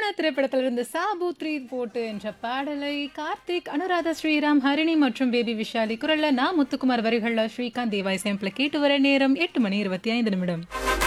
திரைப்படத்தில் இருந்து சாபூத்ரி போட்டு என்ற பாடலை கார்த்திக் அனுராதா ஸ்ரீராம் ஹரிணி மற்றும் பேபி விஷாலி குரல்ல நான் முத்துக்குமார் வரிகள்ல ஸ்ரீகாந்த் தேவாய் சேம்பிள் கேட்டு வர நேரம் எட்டு மணி இருபத்தி ஐந்து நிமிடம்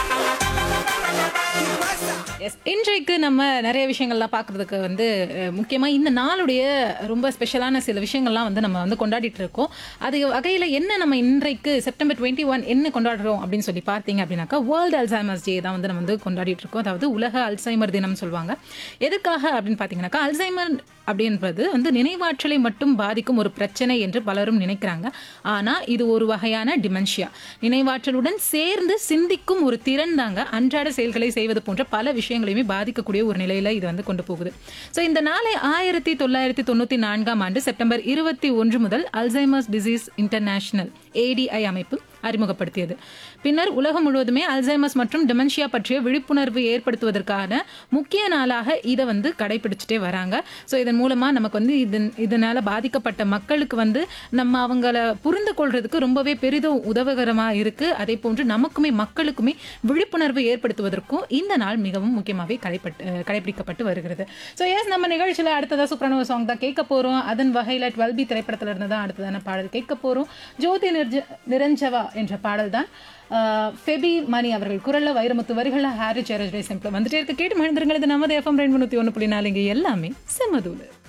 எஸ் இன்றைக்கு நம்ம நிறைய விஷயங்கள்லாம் பார்க்குறதுக்கு வந்து முக்கியமாக இந்த நாளுடைய ரொம்ப ஸ்பெஷலான சில விஷயங்கள்லாம் வந்து நம்ம வந்து கொண்டாடிட்டு இருக்கோம் அது வகையில் என்ன நம்ம இன்றைக்கு செப்டம்பர் டுவெண்ட்டி ஒன் என்ன கொண்டாடுறோம் அப்படின்னு சொல்லி பார்த்தீங்க அப்படின்னாக்கா வேர்ல்டு அல்சைமர்ஸ் டே தான் வந்து நம்ம வந்து கொண்டாடிட்டு இருக்கோம் அதாவது உலக அல்சைமர் தினம் சொல்லுவாங்க எதுக்காக அப்படின்னு பார்த்தீங்கன்னாக்கா அல்சைமர் அப்படின்றது வந்து நினைவாற்றலை மட்டும் பாதிக்கும் ஒரு பிரச்சனை என்று பலரும் நினைக்கிறாங்க ஆனால் இது ஒரு வகையான டிமென்ஷியா நினைவாற்றலுடன் சேர்ந்து சிந்திக்கும் ஒரு திறன் தாங்க அன்றாட செயல்களை செய்வது போன்ற பல விஷயங்களையுமே பாதிக்கக்கூடிய ஒரு நிலையில இது வந்து கொண்டு போகுது ஸோ இந்த நாளை ஆயிரத்தி தொள்ளாயிரத்தி தொண்ணூற்றி நான்காம் ஆண்டு செப்டம்பர் இருபத்தி ஒன்று முதல் அல்சைமர்ஸ் டிசீஸ் இன்டர்நேஷனல் ஏடிஐ அமைப்பு அறிமுகப்படுத்தியது பின்னர் உலகம் முழுவதுமே அல்சைமர்ஸ் மற்றும் டிமென்ஷியா பற்றிய விழிப்புணர்வு ஏற்படுத்துவதற்கான முக்கிய நாளாக இதை வந்து கடைபிடிச்சிட்டே வராங்க ஸோ இதன் மூலமாக நமக்கு வந்து இதன் இதனால் பாதிக்கப்பட்ட மக்களுக்கு வந்து நம்ம அவங்கள புரிந்து கொள்றதுக்கு ரொம்பவே பெரிதும் உதவிகரமாக இருக்குது அதே போன்று நமக்குமே மக்களுக்குமே விழிப்புணர்வு ஏற்படுத்துவதற்கும் இந்த நாள் மிகவும் முக்கியமாகவே கடைப்பட்டு அஹ் கடைபிடிக்கப்பட்டு வருகிறது ஸோ எஸ் நம்ம நிகழ்ச்சியில் அடுத்ததாக சூப்பரான ஒரு சாங் தான் கேட்க போகிறோம் அதன் வகையில் டுவெல் பி திரைப்படத்தில் இருந்து தான் அடுத்ததான பாடல் கேட்க போகிறோம் ஜோதி நிர்ஜ நிரஞ்சவா என்ற பாடல் தான் ஃபெபி மணி அவர்கள் குரல்ல வைரமுத்து வரிகளில் ஹாரி சேரஜ் சிம்பிள் வந்துட்டே இருக்க கேட்டு மகிழ்ந்துருங்கள் இது நமது எஃப்எம் ரெண்டு முந்நூற்றி ஒன்று புள்ளி நாலு இங்கே எல்லாமே செம்மதூது